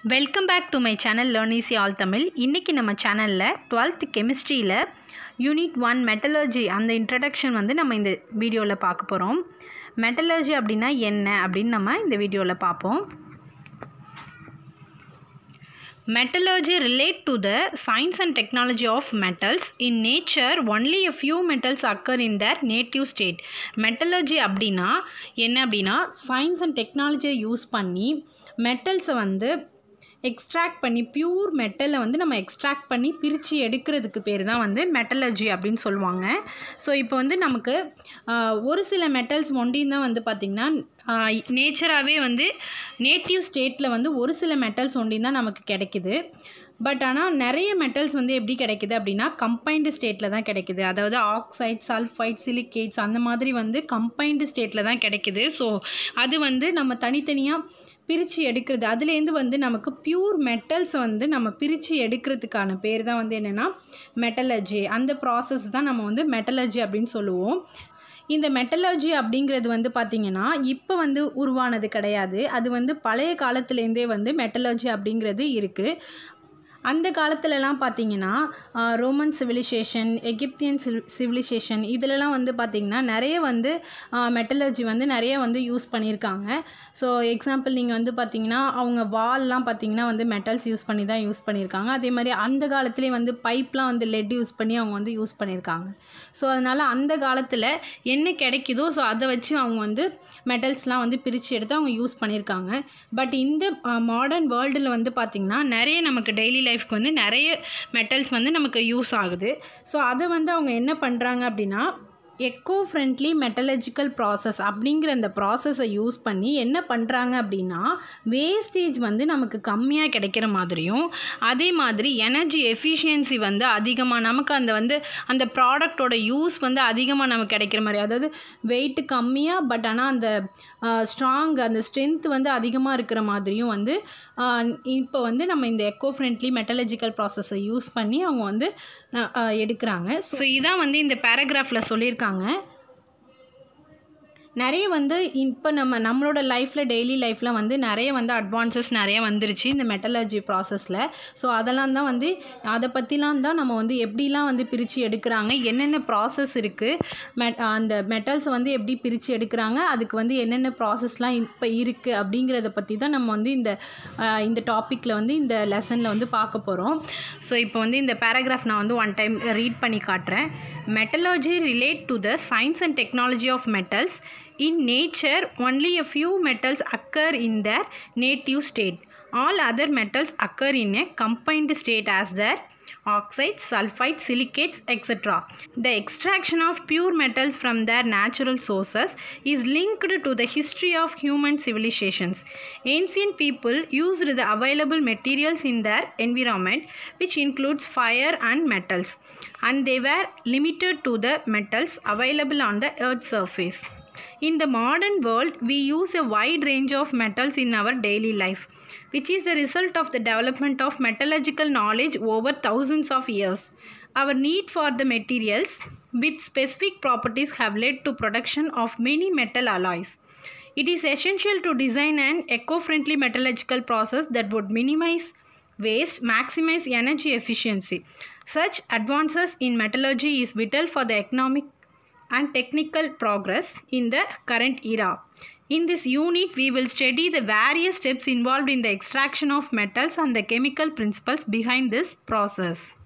Welcome back to my channel learn easy all Tamil இன்றைக்கி நம்ம சேனலில் டுவெல்த் கெமிஸ்ட்ரியில் யூனிட் ஒன் மெட்டலர்ஜி அந்த இன்ட்ரடக்ஷன் வந்து நம்ம இந்த வீடியோவில் பார்க்க போகிறோம் மெட்டலர்ஜி அப்படின்னா என்ன அப்படின்னு நம்ம இந்த வீடியோவில் பார்ப்போம் Metallurgy relate to the science and technology of metals. In nature, only a few metals occur in their native state. Metallurgy அப்படின்னா என்ன அப்படின்னா சயின்ஸ் அண்ட் டெக்னாலஜியை யூஸ் பண்ணி மெட்டல்ஸை வந்து எக்ஸ்ட்ராக்ட் பண்ணி பியூர் மெட்டலை வந்து நம்ம எக்ஸ்ட்ராக்ட் பண்ணி பிரித்து எடுக்கிறதுக்கு பேர் தான் வந்து மெட்டலர்ஜி அப்படின்னு சொல்லுவாங்க ஸோ இப்போ வந்து நமக்கு ஆஹ், ஒரு சில மெட்டல்ஸ் ஒண்டியும் தான் வந்து பார்த்திங்கன்னா நேச்சராகவே வந்து நேட்டிவ் ஸ்டேட்டில் வந்து ஒரு சில மெட்டல்ஸ் ஒண்டியும் தான் நமக்கு கிடைக்குது பட் ஆனால் நிறைய மெட்டல்ஸ் வந்து எப்படி கிடைக்குது அப்படின்னா கம்பைன்டு ஸ்டேட்டில் தான் கிடைக்குது அதாவது ஆக்சைட் சல்ஃபைட் சிலிகேட்ஸ் அந்த மாதிரி வந்து கம்பைன்டு ஸ்டேட்டில் தான் கிடைக்குது ஸோ அது வந்து நம்ம தனித்தனியாக பிரித்து எடுக்கிறது அதுலேருந்து வந்து நமக்கு பியூர் மெட்டல்ஸை வந்து நம்ம பிரித்து எடுக்கிறதுக்கான பேர் தான் வந்து என்னென்னா மெட்டலர்ஜி அந்த ப்ராசஸ் தான் நம்ம வந்து மெட்டலர்ஜி அப்படின்னு சொல்லுவோம் இந்த மெட்டலர்ஜி அப்படிங்கிறது வந்து பார்த்திங்கன்னா இப்போ வந்து உருவானது கிடையாது அது வந்து பழைய காலத்துலேருந்தே வந்து மெட்டலர்ஜி அப்படிங்கிறது இருக்குது அந்த காலத்துலலாம் பார்த்தீங்கன்னா ரோமன் சிவிலைசேஷன் எகிப்தியன் சிவிலைசேஷன் இதிலலாம் வந்து பார்த்திங்கன்னா நிறைய வந்து மெட்டலர்ஜி வந்து நிறைய வந்து யூஸ் பண்ணியிருக்காங்க ஸோ எக்ஸாம்பிள் நீங்கள் வந்து பார்த்தீங்கன்னா அவங்க வால்லாம் பார்த்தீங்கன்னா வந்து மெட்டல்ஸ் யூஸ் பண்ணி தான் யூஸ் பண்ணியிருக்காங்க அதே மாதிரி அந்த காலத்துலேயே வந்து பைப்லாம் வந்து லெட் யூஸ் பண்ணி அவங்க வந்து யூஸ் பண்ணியிருக்காங்க ஸோ அதனால் அந்த காலத்தில் என்ன கிடைக்குதோ ஸோ அதை வச்சு அவங்க வந்து மெட்டல்ஸ்லாம் வந்து பிரித்து எடுத்து அவங்க யூஸ் பண்ணியிருக்காங்க பட் இந்த மாடர்ன் வேர்ல்டில் வந்து பார்த்திங்கன்னா நிறைய நமக்கு டெய்லி லைஃப்க்கு வந்து நிறைய மெட்டல்ஸ் வந்து நமக்கு யூஸ் ஆகுது ஸோ அதை வந்து அவங்க என்ன பண்ணுறாங்க அப்படின்னா எக்கோ ஃப்ரெண்ட்லி மெட்டலஜிக்கல் ப்ராசஸ் அப்படிங்கிற அந்த ப்ராசஸை யூஸ் பண்ணி என்ன பண்ணுறாங்க அப்படின்னா வேஸ்டேஜ் வந்து நமக்கு கம்மியாக கிடைக்கிற மாதிரியும் அதே மாதிரி எனர்ஜி எஃபிஷியன்சி வந்து அதிகமாக நமக்கு அந்த வந்து அந்த ப்ராடக்டோட யூஸ் வந்து அதிகமாக நமக்கு கிடைக்கிற மாதிரி அதாவது வெயிட்டு கம்மியாக பட் ஆனால் அந்த ஸ்ட்ராங் அந்த ஸ்ட்ரென்த் வந்து அதிகமாக இருக்கிற மாதிரியும் வந்து இப்போ வந்து நம்ம இந்த எக்கோ ஃப்ரெண்ட்லி மெட்டலஜிக்கல் ப்ராசஸை யூஸ் பண்ணி அவங்க வந்து அஹ், எடுக்கிறாங்க ஸோ இதான் வந்து இந்த பேராகிராஃபில் சொல்லியிருக்காங்க நிறைய வந்து இப்போ நம்ம நம்மளோட லைஃப்பில் டெய்லி லைஃப்பில் வந்து நிறைய வந்து அட்வான்சஸ் நிறைய வந்துருச்சு இந்த மெட்டலர்ஜி ப்ராசஸில் ஸோ அதெல்லாம் தான் வந்து அதை பற்றிலாம் தான் நம்ம வந்து எப்படிலாம் வந்து பிரித்து எடுக்கிறாங்க என்னென்ன ப்ராசஸ் இருக்குது மெட் அந்த மெட்டல்ஸை வந்து எப்படி பிரித்து எடுக்கிறாங்க அதுக்கு வந்து என்னென்ன ப்ராசஸ்லாம் இப்போ இருக்குது அப்படிங்கிறத பற்றி தான் நம்ம வந்து இந்த அஹ், இந்த டாப்பிக்கில் வந்து இந்த லெசனில் வந்து பார்க்க போகிறோம் ஸோ இப்போ வந்து இந்த பேராகிராஃப் நான் வந்து ஒன் டைம் ரீட் பண்ணி காட்டுறேன் metallurgy relate to the science and technology of metals In nature, only a few metals occur in their native state. All other metals occur in a combined state as their oxides, sulfides, silicates, etc. The extraction of pure metals from their natural sources is linked to the history of human civilizations. Ancient people used the available materials in their environment, which includes fire and metals, and they were limited to the metals available on the earth's surface. In the modern world, we use a wide range of metals in our daily life, which is the result of the development of metallurgical knowledge over thousands of years. Our need for the materials with specific properties have led to production of many metal alloys. It is essential to design an eco-friendly metallurgical process that would minimize waste, maximize energy efficiency. Such advances in metallurgy is vital for the economic and technical progress in the current era. In this unit, we will study the various steps involved in the extraction of metals and the chemical principles behind this process.